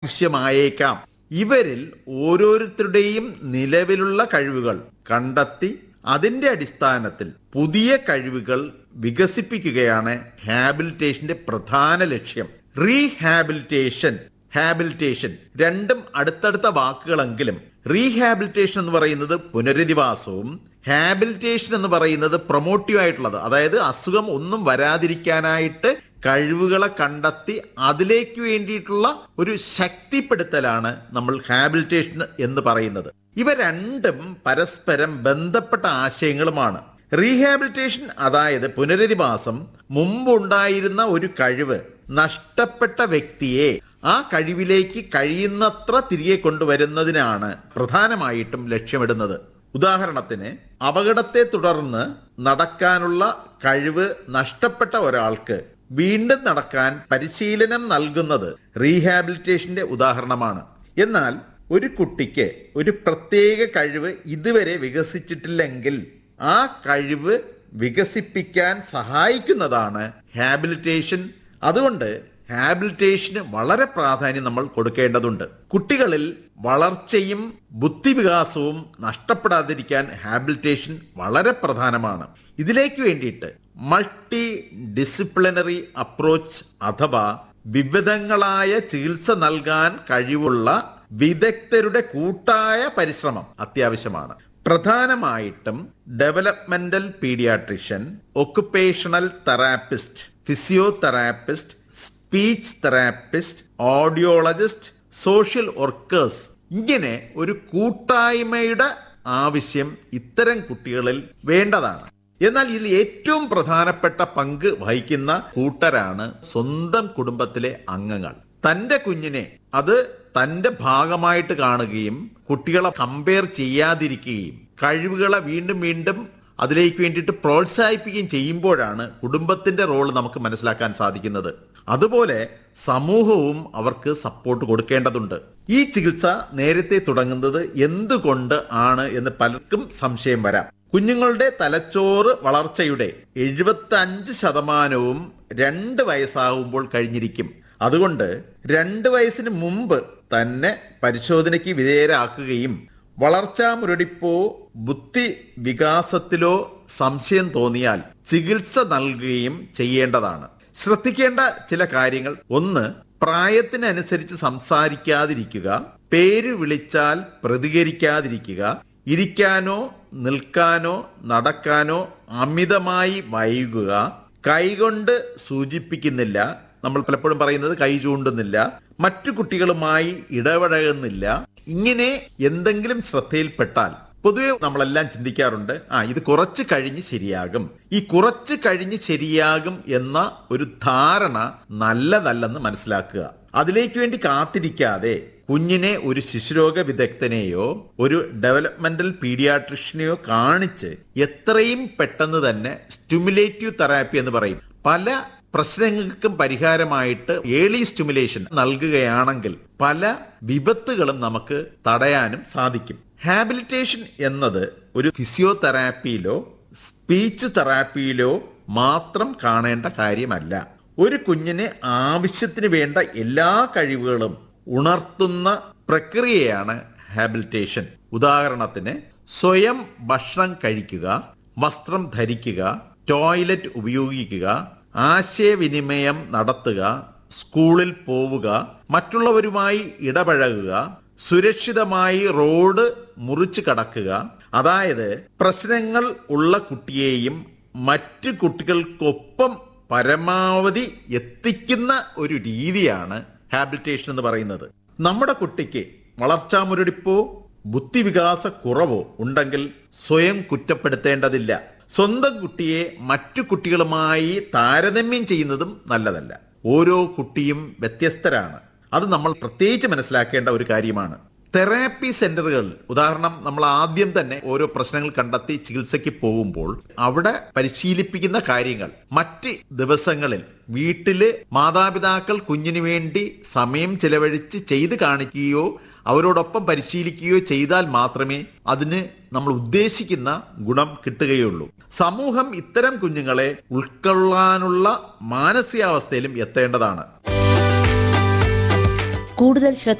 ആവശ്യമായേക്കാം ഇവരിൽ ഓരോരുത്തരുടെയും നിലവിലുള്ള കഴിവുകൾ കണ്ടെത്തി അതിന്റെ അടിസ്ഥാനത്തിൽ പുതിയ കഴിവുകൾ വികസിപ്പിക്കുകയാണ് ഹാബിലിറ്റേഷന്റെ പ്രധാന ലക്ഷ്യം റീഹാബിലിറ്റേഷൻ ഹാബിലിറ്റേഷൻ രണ്ടും അടുത്തടുത്ത വാക്കുകളെങ്കിലും റീഹാബിലിറ്റേഷൻ എന്ന് പറയുന്നത് പുനരധിവാസവും ഹാബിലിറ്റേഷൻ എന്ന് പറയുന്നത് പ്രൊമോട്ടീവ് ആയിട്ടുള്ളത് അതായത് അസുഖം ഒന്നും വരാതിരിക്കാനായിട്ട് കഴിവുകളെ കണ്ടെത്തി അതിലേക്ക് വേണ്ടിയിട്ടുള്ള ഒരു ശക്തിപ്പെടുത്തലാണ് നമ്മൾ ഹാബിലിറ്റേഷൻ എന്ന് പറയുന്നത് ഇവ രണ്ടും പരസ്പരം ബന്ധപ്പെട്ട ആശയങ്ങളുമാണ് റീഹാബിലിറ്റേഷൻ അതായത് പുനരധിവാസം മുമ്പുണ്ടായിരുന്ന ഒരു കഴിവ് നഷ്ടപ്പെട്ട വ്യക്തിയെ ആ കഴിവിലേക്ക് കഴിയുന്നത്ര തിരികെ കൊണ്ടുവരുന്നതിനാണ് പ്രധാനമായിട്ടും ലക്ഷ്യമിടുന്നത് ഉദാഹരണത്തിന് അപകടത്തെ തുടർന്ന് നടക്കാനുള്ള കഴിവ് നഷ്ടപ്പെട്ട ഒരാൾക്ക് വീണ്ടും നടക്കാൻ പരിശീലനം നൽകുന്നത് റീഹാബിലിറ്റേഷന്റെ ഉദാഹരണമാണ് എന്നാൽ ഒരു കുട്ടിക്ക് ഒരു പ്രത്യേക കഴിവ് ഇതുവരെ വികസിച്ചിട്ടില്ലെങ്കിൽ ആ കഴിവ് വികസിപ്പിക്കാൻ സഹായിക്കുന്നതാണ് ഹാബിലിറ്റേഷൻ അതുകൊണ്ട് ഹാബിലിറ്റേഷന് വളരെ പ്രാധാന്യം നമ്മൾ കൊടുക്കേണ്ടതുണ്ട് കുട്ടികളിൽ വളർച്ചയും ബുദ്ധിവികാസവും നഷ്ടപ്പെടാതിരിക്കാൻ ഹാബിലിറ്റേഷൻ വളരെ പ്രധാനമാണ് ഇതിലേക്ക് വേണ്ടിയിട്ട് മൾട്ടി ഡിസിപ്ലിനറി അപ്രോച്ച് അഥവാ വിവിധങ്ങളായ ചികിത്സ നൽകാൻ കഴിവുള്ള വിദഗ്ധരുടെ കൂട്ടായ പരിശ്രമം അത്യാവശ്യമാണ് പ്രധാനമായിട്ടും developmental paediatrician occupational therapist physiotherapist speech therapist audiologist social workers ഇങ്ങനെ ഒരു കൂട്ടായ്മയുടെ ആവശ്യം ഇത്തരം കുട്ടികളിൽ വേണ്ടതാണ് എന്നാൽ ഇതിൽ ഏറ്റവും പ്രധാനപ്പെട്ട പങ്ക് വഹിക്കുന്ന കൂട്ടരാണ് സ്വന്തം കുടുംബത്തിലെ അംഗങ്ങൾ തന്റെ കുഞ്ഞിനെ അത് തന്റെ ഭാഗമായിട്ട് കാണുകയും കുട്ടികളെ കമ്പയർ ചെയ്യാതിരിക്കുകയും കഴിവുകളെ വീണ്ടും വീണ്ടും അതിലേക്ക് വേണ്ടിയിട്ട് പ്രോത്സാഹിപ്പിക്കുകയും ചെയ്യുമ്പോഴാണ് കുടുംബത്തിന്റെ റോൾ നമുക്ക് മനസ്സിലാക്കാൻ സാധിക്കുന്നത് അതുപോലെ സമൂഹവും അവർക്ക് സപ്പോർട്ട് കൊടുക്കേണ്ടതുണ്ട് ഈ ചികിത്സ നേരത്തെ തുടങ്ങുന്നത് എന്തുകൊണ്ട് ആണ് എന്ന് പലർക്കും സംശയം വരാം കുഞ്ഞുങ്ങളുടെ തലച്ചോറ് വളർച്ചയുടെ എഴുപത്തി അഞ്ച് ശതമാനവും രണ്ട് വയസ്സാകുമ്പോൾ കഴിഞ്ഞിരിക്കും അതുകൊണ്ട് രണ്ട് വയസ്സിന് മുമ്പ് തന്നെ പരിശോധനയ്ക്ക് വിധേയരാക്കുകയും വളർച്ചാ മുരടിപ്പോ ബുദ്ധി വികാസത്തിലോ സംശയം തോന്നിയാൽ ചികിത്സ നൽകുകയും ചെയ്യേണ്ടതാണ് ശ്രദ്ധിക്കേണ്ട ചില കാര്യങ്ങൾ ഒന്ന് പ്രായത്തിനനുസരിച്ച് സംസാരിക്കാതിരിക്കുക പേര് വിളിച്ചാൽ പ്രതികരിക്കാതിരിക്കുക ഇരിക്കാനോ നിൽക്കാനോ നടക്കാനോ അമിതമായി വൈകുക കൈകൊണ്ട് സൂചിപ്പിക്കുന്നില്ല നമ്മൾ പലപ്പോഴും പറയുന്നത് കൈ ചൂണ്ടുന്നില്ല മറ്റു കുട്ടികളുമായി ഇടപഴകുന്നില്ല ഇങ്ങനെ എന്തെങ്കിലും ശ്രദ്ധയിൽപ്പെട്ടാൽ പൊതുവെ നമ്മളെല്ലാം ചിന്തിക്കാറുണ്ട് ആ ഇത് കുറച്ച് കഴിഞ്ഞ് ശരിയാകും ഈ കുറച്ച് കഴിഞ്ഞ് ശരിയാകും എന്ന ഒരു ധാരണ നല്ലതല്ലെന്ന് മനസ്സിലാക്കുക അതിലേക്ക് വേണ്ടി കാത്തിരിക്കാതെ കുഞ്ഞിനെ ഒരു ശിശുരോഗ വിദഗ്ധനെയോ ഒരു ഡെവലപ്മെന്റൽ പീഡിയാട്രിഷ്യനെയോ കാണിച്ച് എത്രയും പെട്ടെന്ന് തന്നെ സ്റ്റിമുലേറ്റീവ് തെറാപ്പി എന്ന് പറയും പല പ്രശ്നങ്ങൾക്കും പരിഹാരമായിട്ട് ഏർലി സ്റ്റിമുലേഷൻ നൽകുകയാണെങ്കിൽ പല വിപത്തുകളും നമുക്ക് തടയാനും സാധിക്കും ഹാബിലിറ്റേഷൻ എന്നത് ഒരു ഫിസിയോതെറാപ്പിയിലോ സ്പീച്ച് തെറാപ്പിയിലോ മാത്രം കാണേണ്ട കാര്യമല്ല ഒരു കുഞ്ഞിന് ആവശ്യത്തിന് വേണ്ട എല്ലാ കഴിവുകളും ഉണർത്തുന്ന പ്രക്രിയയാണ് ഹാബിലിറ്റേഷൻ ഉദാഹരണത്തിന് സ്വയം ഭക്ഷണം കഴിക്കുക വസ്ത്രം ധരിക്കുക ടോയ്ലറ്റ് ഉപയോഗിക്കുക ആശയവിനിമയം നടത്തുക സ്കൂളിൽ പോവുക മറ്റുള്ളവരുമായി ഇടപഴകുക സുരക്ഷിതമായി റോഡ് മുറിച്ചു കടക്കുക അതായത് പ്രശ്നങ്ങൾ ഉള്ള കുട്ടിയെയും മറ്റു കുട്ടികൾക്കൊപ്പം പരമാവധി എത്തിക്കുന്ന ഒരു രീതിയാണ് ഹാബിലിറ്റേഷൻ എന്ന് പറയുന്നത് നമ്മുടെ കുട്ടിക്ക് വളർച്ചാ മുരടിപ്പോ ബുദ്ധിവികാസ കുറവോ ഉണ്ടെങ്കിൽ സ്വയം കുറ്റപ്പെടുത്തേണ്ടതില്ല സ്വന്തം കുട്ടിയെ മറ്റു കുട്ടികളുമായി താരതമ്യം ചെയ്യുന്നതും നല്ലതല്ല ഓരോ കുട്ടിയും വ്യത്യസ്തരാണ് അത് നമ്മൾ പ്രത്യേകിച്ച് മനസ്സിലാക്കേണ്ട ഒരു കാര്യമാണ് തെറാപ്പി സെന്ററുകൾ ഉദാഹരണം നമ്മൾ ആദ്യം തന്നെ ഓരോ പ്രശ്നങ്ങൾ കണ്ടെത്തി ചികിത്സയ്ക്ക് പോകുമ്പോൾ അവിടെ പരിശീലിപ്പിക്കുന്ന കാര്യങ്ങൾ മറ്റ് ദിവസങ്ങളിൽ വീട്ടില് മാതാപിതാക്കൾ കുഞ്ഞിന് വേണ്ടി സമയം ചെലവഴിച്ച് ചെയ്ത് കാണിക്കുകയോ അവരോടൊപ്പം പരിശീലിക്കുകയോ ചെയ്താൽ മാത്രമേ അതിന് നമ്മൾ ഉദ്ദേശിക്കുന്ന ഗുണം കിട്ടുകയുള്ളൂ സമൂഹം ഇത്തരം കുഞ്ഞുങ്ങളെ ഉൾക്കൊള്ളാനുള്ള മാനസികാവസ്ഥയിലും എത്തേണ്ടതാണ് കൂടുതൽ ശ്രദ്ധ